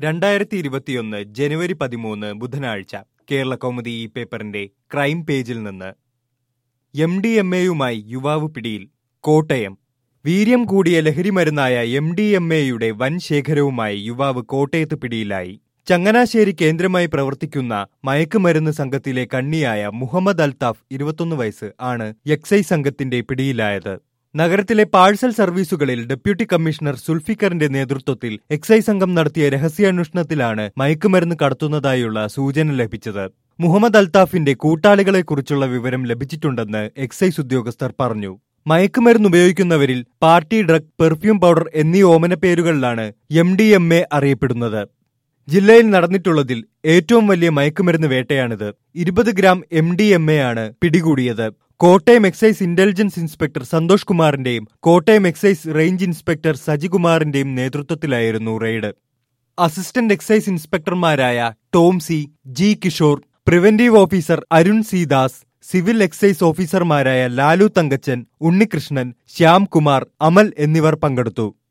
രണ്ടായിരത്തി ഇരുപത്തിയൊന്ന് ജനുവരി പതിമൂന്ന് ബുധനാഴ്ച കേരള കൗമുദി ഈ പേപ്പറിന്റെ ക്രൈം പേജിൽ നിന്ന് എം ഡി എം എയുമായി യുവാവ് പിടിയിൽ കോട്ടയം വീര്യം കൂടിയ ലഹരിമരുന്നായ എം ഡി എം എയുടെ വൻ ശേഖരവുമായി യുവാവ് കോട്ടയത്ത് പിടിയിലായി ചങ്ങനാശ്ശേരി കേന്ദ്രമായി പ്രവർത്തിക്കുന്ന മയക്കുമരുന്ന് സംഘത്തിലെ കണ്ണിയായ മുഹമ്മദ് അൽതാഫ് ഇരുപത്തൊന്ന് വയസ്സ് ആണ് എക്സൈസ് സംഘത്തിന്റെ പിടിയിലായത് നഗരത്തിലെ പാഴ്സൽ സർവീസുകളിൽ ഡെപ്യൂട്ടി കമ്മീഷണർ സുൽഫിക്കറിന്റെ നേതൃത്വത്തിൽ എക്സൈസ് സംഘം നടത്തിയ രഹസ്യാന്വേഷണത്തിലാണ് മയക്കുമരുന്ന് കടത്തുന്നതായുള്ള സൂചന ലഭിച്ചത് മുഹമ്മദ് അൽതാഫിന്റെ കൂട്ടാളികളെക്കുറിച്ചുള്ള വിവരം ലഭിച്ചിട്ടുണ്ടെന്ന് എക്സൈസ് ഉദ്യോഗസ്ഥർ പറഞ്ഞു മയക്കുമരുന്ന് ഉപയോഗിക്കുന്നവരിൽ പാർട്ടി ഡ്രഗ് പെർഫ്യൂം പൗഡർ എന്നീ ഓമനപ്പേരുകളിലാണ് എം ഡി എം എ അറിയപ്പെടുന്നത് ജില്ലയിൽ നടന്നിട്ടുള്ളതിൽ ഏറ്റവും വലിയ മയക്കുമരുന്ന് വേട്ടയാണിത് ഇരുപത് gram M D M A ആണ് പിടികൂടിയത് Kottayam excise intelligence inspector Santhosh കുമാറിന്റെയും കോട്ടയം എക്സൈസ് റേഞ്ച് ഇൻസ്പെക്ടർ സജികുമാറിന്റെയും നേതൃത്വത്തിലായിരുന്നു റെയ്ഡ് അസിസ്റ്റന്റ് എക്സൈസ് ഇൻസ്പെക്ടർമാരായ Tom C G Kishore preventive officer Arun C Das civil excise ഓഫീസർമാരായ ലാലു തങ്കച്ചൻ ഉണ്ണികൃഷ്ണൻ ശ്യാം കുമാർ അമൽ എന്നിവർ പങ്കെടുത്തു